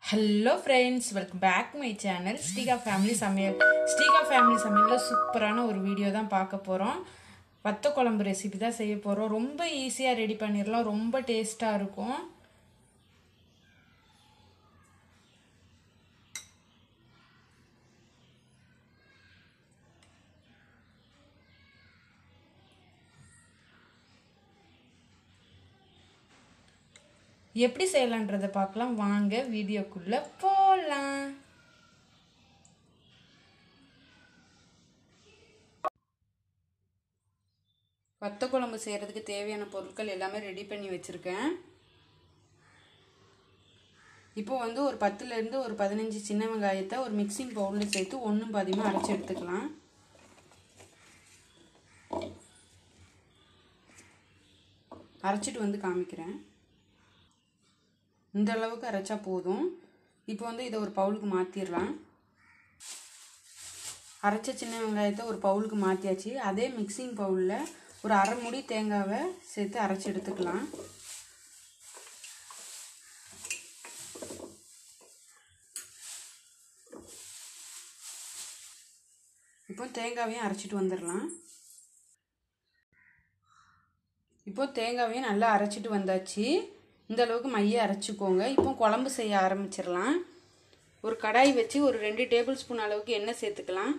Hello friends welcome back my channel Srika family சமையல் Srika family சமையலில் சூப்பரான ஒரு வீடியோ தான் பார்க்க போகிறோம் வத்த குழம்பு ரெசிபி தான் செய்ய போகிறோம் ரொம்ப ஈஸியாக ரெடி பண்ணிடலாம் ரொம்ப டேஸ்ட்டாக இருக்கும் எப்படி செய்யலான்றதை பார்க்கலாம் வாங்க வீடியோக்குள்ளே போகலாம் வத்த குழம்பு செய்கிறதுக்கு தேவையான பொருட்கள் எல்லாமே ரெடி பண்ணி வச்சுருக்கேன் இப்போ வந்து ஒரு பத்துலேருந்து ஒரு பதினஞ்சு சின்ன வெங்காயத்தை ஒரு மிக்சிங் பவுலில் சேர்த்து ஒன்றும் பாதியமாக அரைச்சி எடுத்துக்கலாம் அரைச்சிட்டு வந்து காமிக்கிறேன் இந்த அளவுக்கு அரைச்சா போதும் இப்போ வந்து இதை ஒரு பவுலுக்கு மாற்றிடலாம் அரைச்ச சின்ன வெங்காயத்தை ஒரு பவுலுக்கு மாற்றியாச்சு அதே மிக்சிங் பவுலில் ஒரு அரை முடி தேங்காவை சேர்த்து அரைச்சி எடுத்துக்கலாம் இப்போ தேங்காவையும் அரைச்சிட்டு வந்துடலாம் இப்போ தேங்காவையும் நல்லா அரைச்சிட்டு வந்தாச்சு இந்த அளவுக்கு மைய அரைச்சிக்கோங்க இப்போ குழம்பு செய்ய ஆரம்பிச்சிடலாம் ஒரு கடாய் வச்சு ஒரு ரெண்டு டேபிள் ஸ்பூன் அளவுக்கு எண்ணெய் சேர்த்துக்கலாம்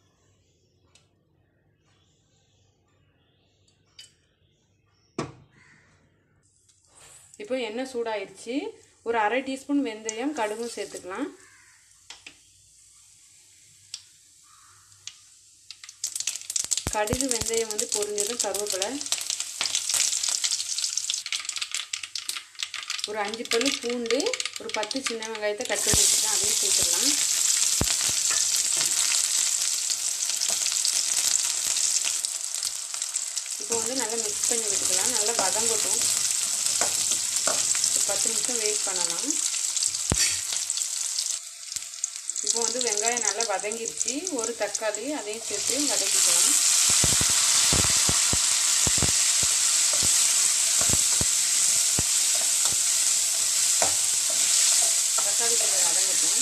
இப்போ எண்ணெய் சூடாயிருச்சு ஒரு அரை டீஸ்பூன் வெந்தயம் கடுகும் சேர்த்துக்கலாம் கடுகு வெந்தயம் வந்து பொரிஞ்சதும் கருவேப்பிலை ஒரு அஞ்சு பல்லு பூண்டு ஒரு பத்து சின்ன வெங்காயத்தை கட் பண்ணி வச்சுருக்கேன் அதையும் சேர்த்துடலாம் இப்போ வந்து நல்லா மிக்ஸ் பண்ணி விட்டுக்கலாம் நல்லா வதங்கட்டும் ஒரு பத்து நிமிஷம் வெயிட் பண்ணலாம் இப்போ வந்து வெங்காயம் நல்லா வதங்கிருச்சு ஒரு தக்காளி அதையும் சேர்த்து வதக்கிக்கலாம் தக்காளி கொஞ்சம் வதங்கட்டும்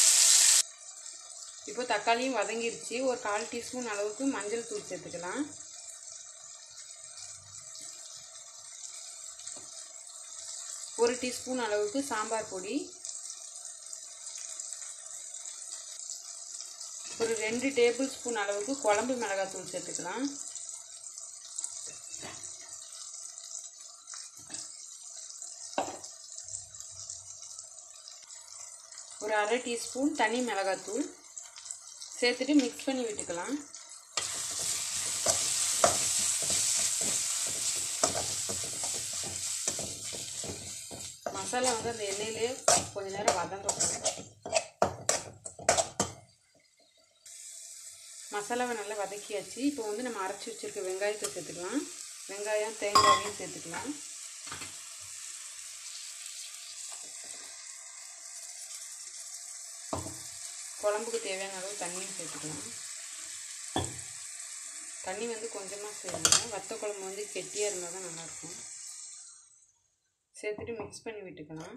இப்போ தக்காளியும் வதங்கிருச்சு ஒரு கால் டீஸ்பூன் அளவுக்கு மஞ்சள் தூள் சேர்த்துக்கலாம் ஒரு டீஸ்பூன் அளவுக்கு சாம்பார் பொடி ஒரு ரெண்டு டேபிள் ஸ்பூன் அளவுக்கு குழம்பு மிளகாத்தூள் சேர்த்துக்கலாம் ஒரு அரை டீஸ்பூன் தனி மிளகாத்தூள் சேர்த்துட்டு மிக்ஸ் பண்ணி விட்டுக்கலாம் மசாலா வந்து அந்த எண்ணெயிலே கொஞ்ச நேரம் வதங்கட்டும் மசாலாவை நல்லா வதக்கியாச்சு இப்போ வந்து நம்ம அரைச்சி வச்சுருக்க வெங்காயத்தை சேர்த்துக்கலாம் வெங்காயம் தேங்காயும் சேர்த்துக்கலாம் குழம்புக்கு தேவையான அளவு தண்ணியும் சேர்த்துக்கலாம் தண்ணி வந்து கொஞ்சமாக சேர்க்கணும் வத்த குழம்பு வந்து கெட்டியாக இருந்தால் தான் நல்லாயிருக்கும் சேர்த்துட்டு மிக்ஸ் பண்ணி விட்டுக்கலாம்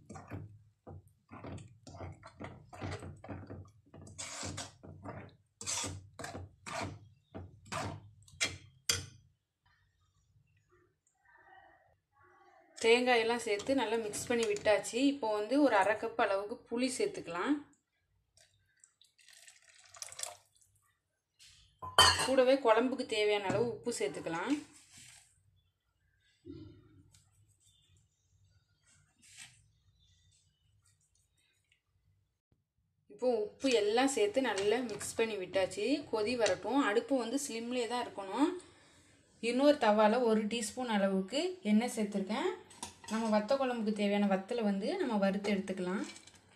தேங்காயெல்லாம் சேர்த்து நல்லா மிக்ஸ் பண்ணி விட்டாச்சு இப்போ வந்து ஒரு அரை கப் அளவுக்கு புளி சேர்த்துக்கலாம் கூடவே குழம்புக்கு தேவையான அளவு உப்பு சேர்த்துக்கலாம் இப்போ உப்பு எல்லாம் சேர்த்து நல்லா மிக்ஸ் பண்ணி விட்டாச்சு கொதி வரட்டும் அடுப்பு வந்து ஸ்லிம்லேயே தான் இருக்கணும் இன்னொரு தவாவில் ஒரு டீஸ்பூன் அளவுக்கு எண்ணெய் சேர்த்துருக்கேன் நம்ம வத்த குழம்புக்கு தேவையான வத்தலை வந்து நம்ம வறுத்து எடுத்துக்கலாம்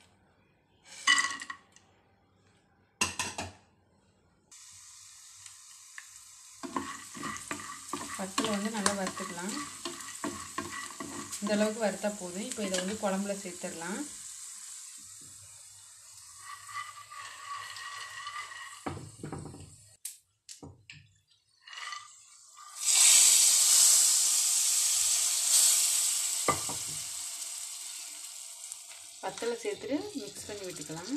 வத்தலை வந்து நல்லா வறுத்துக்கலாம் இந்த அளவுக்கு வறுத்தா போதும் இப்போ இதை வந்து குழம்புல சேர்த்துடலாம் வத்தலை சேர்த்துட்டு மிக்ஸ் பண்ணி விட்டுக்கலாம்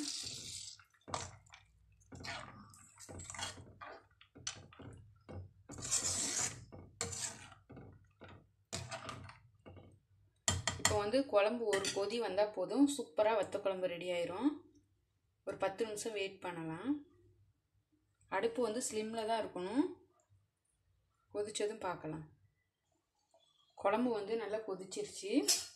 இப்போ வந்து குழம்பு ஒரு கொதி வந்தால் போதும் சூப்பராக வத்த குழம்பு ரெடி ஆயிரும் ஒரு பத்து நிமிஷம் வெயிட் பண்ணலாம் அடுப்பு வந்து ஸ்லிம்மில் தான் இருக்கணும் கொதிச்சதும் பார்க்கலாம் குழம்பு வந்து நல்லா கொதிச்சிருச்சு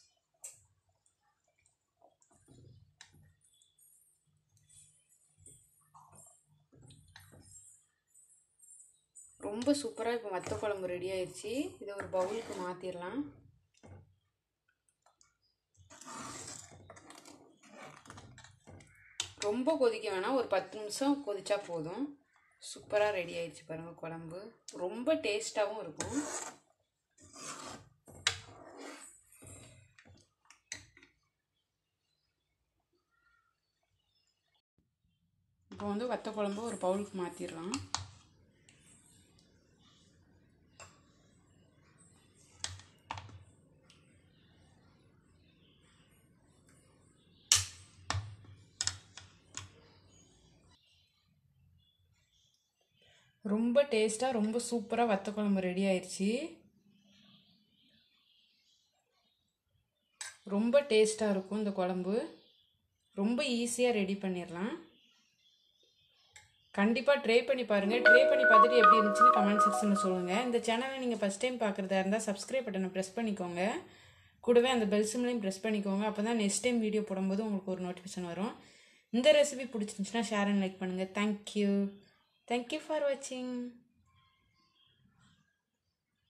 ரொம்ப சூப்பராக இப்போ வத்த குழம்பு ரெடி ஆயிடுச்சு இதை ஒரு பவுலுக்கு மாற்றிடலாம் ரொம்ப கொதிக்க வேணாம் ஒரு பத்து நிமிஷம் கொதிச்சா போதும் சூப்பராக ரெடி ஆயிடுச்சு பாருங்கள் குழம்பு ரொம்ப டேஸ்ட்டாகவும் இருக்கும் இப்போ வந்து வத்த குழம்பு ஒரு பவுலுக்கு மாற்றிடலாம் ரொம்ப டேஸ்ட்டாக ரொம்ப சூப்பராக வத்த குழம்பு ரெடி ஆயிடுச்சு ரொம்ப டேஸ்ட்டாக இருக்கும் இந்த குழம்பு ரொம்ப ஈஸியாக ரெடி பண்ணிடலாம் கண்டிப்பாக ட்ரை பண்ணி பாருங்கள் ட்ரை பண்ணி பார்த்துட்டு எப்படி இருந்துச்சுன்னு கமெண்ட் செக்ஷனில் சொல்லுங்கள் இந்த சேனலை நீங்கள் ஃபஸ்ட் டைம் பார்க்குறதா இருந்தால் சப்ஸ்கிரைப் பட்டனை ப்ரெஸ் பண்ணிக்கோங்க கூடவே அந்த பெல் சிம்லையும் ப்ரெஸ் பண்ணிக்கோங்க அப்போ தான் நெக்ஸ்ட் டைம் வீடியோ போடும்போது உங்களுக்கு ஒரு நோட்டிஃபிகேஷன் வரும் இந்த ரெசிபி பிடிச்சிருந்துச்சுன்னா ஷேர் அண்ட் லைக் பண்ணுங்கள் thank you Thank you for watching.